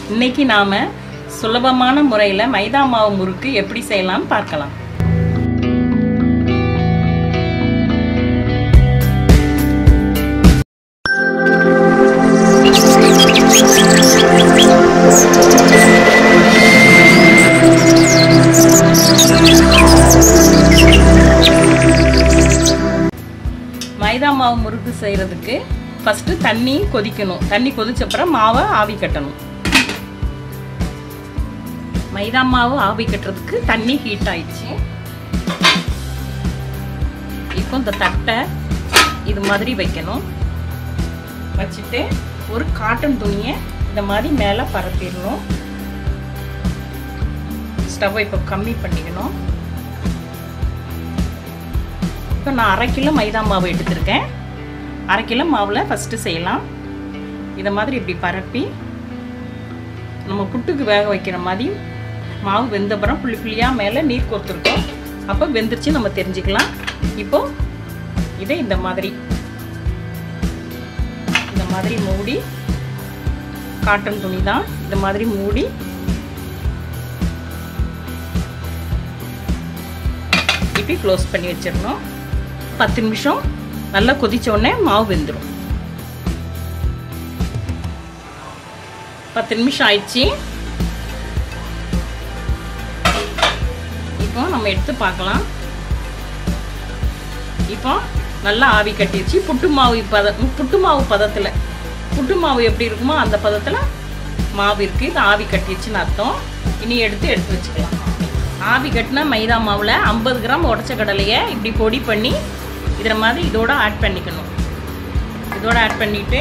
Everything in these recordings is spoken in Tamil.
இன்னைக்கு நாம சுலபமான முறையில் மைதா மாவு முறுக்கு எப்படி செய்யலாம்னு பார்க்கலாம் மைதா மாவு முறுக்கு செய்கிறதுக்கு ஃபஸ்ட்டு தண்ணி கொதிக்கணும் தண்ணி கொதிச்சப்புறம் மாவை ஆவி கட்டணும் மைதா மாவு ஆவி கட்டுறதுக்கு தண்ணி ஹீட் ஆயிடுச்சு இப்போ இந்த தட்டை இது மாதிரி வைக்கணும் வச்சுட்டு ஒரு காட்டன் துணியை இந்த மாதிரி மேலே பரப்பிடணும் ஸ்டவ்வை இப்போ கம்மி பண்ணிக்கணும் இப்போ நான் அரை கிலோ மைதா மாவு எடுத்திருக்கேன் அரை கிலோ மாவில் ஃபஸ்ட்டு செய்யலாம் இதை மாதிரி இப்படி பரப்பி நம்ம புட்டுக்கு வேக வைக்கிற மாதிரி மாவு வெந்தப்புறம் புள்ளி புள்ளியாக மேலே நீர் கோர்த்துருக்கோம் அப்போ வெந்துருச்சு நம்ம தெரிஞ்சுக்கலாம் இப்போ இதை இந்த மாதிரி இந்த மாதிரி மூடி காட்டன் துணி தான் இந்த மாதிரி மூடி இப்படி க்ளோஸ் பண்ணி வச்சிடணும் பத்து நிமிஷம் நல்லா கொதிச்ச உடனே மாவு வெந்துடும் பத்து நிமிஷம் ஆயிடுச்சு இப்போ நம்ம எடுத்து பார்க்கலாம் இப்போ நல்லா ஆவி கட்டிடுச்சு புட்டு மாவு பத புட்டு மாவு பதத்தில் புட்டு மாவு எப்படி இருக்குமோ அந்த பதத்தில் மாவு இருக்குது இது ஆவி கட்டிடுச்சுன்னு அர்த்தம் இனி எடுத்து எடுத்து வச்சுக்கலாம் ஆவி கட்டின மைதா மாவில் ஐம்பது கிராம் உடச்ச கடலையை இப்படி பொடி பண்ணி இதில் மாதிரி இதோட ஆட் பண்ணிக்கணும் இதோட ஆட் பண்ணிவிட்டு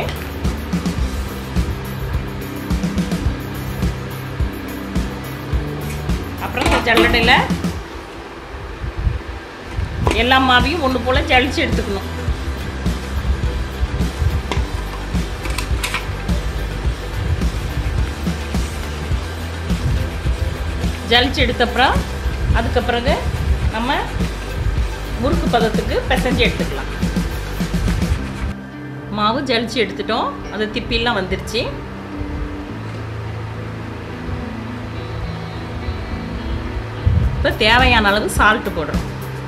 அப்புறம் இந்த ஜல்லடையில் எல்லா மாவையும் ஒன்று போல் ஜலிச்சு எடுத்துக்கணும் ஜலிச்சு எடுத்தப்புறம் அதுக்கு பிறகு நம்ம முறுக்கு பதத்துக்கு பிசைஞ்சு எடுத்துக்கலாம் மாவு ஜலிச்சு எடுத்துட்டோம் அது திப்பிலாம் வந்துருச்சு இப்போ தேவையான அளவு சால்ட்டு போடுறோம்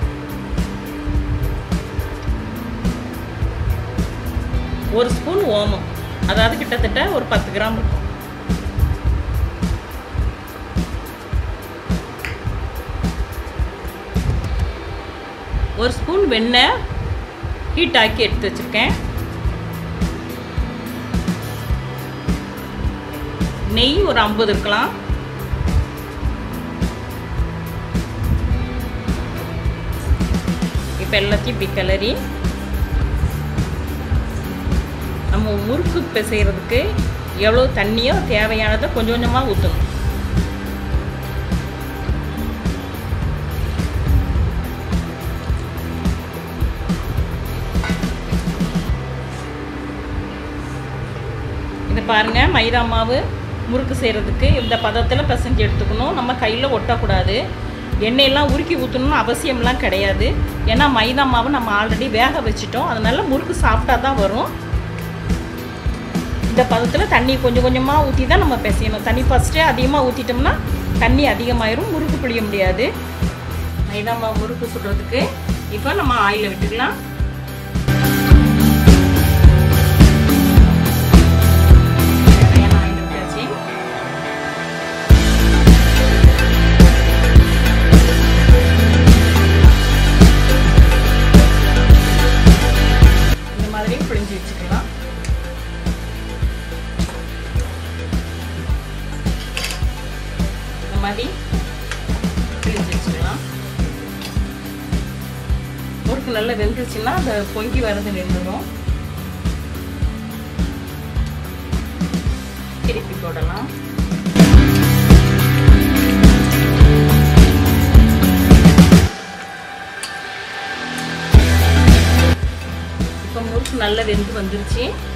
ஒரு ஸ்பூன் ஓமம் அதாவது கிட்டத்தட்ட ஒரு பத்து கிராம் இருக்கும் ஒரு ஸ்பூன் வெண்ணெய் ஹீட் ஆக்கி எடுத்து வச்சுருக்கேன் நெய் ஒரு ஐம்பது இருக்கலாம் இப்போ எல்லாத்தையும் இப்படி கிளறி நம்ம முறுக்கு பிசைகிறதுக்கு எவ்வளோ தண்ணியோ தேவையானதை கொஞ்சம் கொஞ்சமாக ஊற்றணும் இது பாருங்கள் மைதா மாவு முறுக்கு செய்கிறதுக்கு இந்த பதத்தில் பிசைஞ்சு எடுத்துக்கணும் நம்ம கையில் ஒட்டக்கூடாது எண்ணெயெல்லாம் உருக்கி ஊற்றணும்னு அவசியம்லாம் கிடையாது ஏன்னா மைதா மாவு நம்ம ஆல்ரெடி வேக வச்சுட்டோம் அதனால் முறுக்கு சாஃப்டாக தான் வரும் இந்த பதத்தில் தண்ணி கொஞ்சம் கொஞ்சமாக ஊற்றி தான் நம்ம பிசையணும் தண்ணி ஃபஸ்ட்டே அதிகமாக ஊற்றிட்டோம்னா தண்ணி அதிகமாயிரும் முறுக்கு பிழிய முடியாது மைதா மாவு முறுக்கு சுடுறதுக்கு இப்போ நம்ம ஆயிலை விட்டுக்கலாம் இந்த மாதிரி பிழிஞ்சு வச்சுக்கலாம் இந்த மாதிரி பிழிஞ்சு வச்சுக்கலாம் முறுக்கு நல்லா வெந்துச்சுன்னா அதை பொங்கி வரது நின்றுடும் திருப்பி போடலாம் இப்போ முறுக்கு நல்லா வெந்து வந்துருச்சு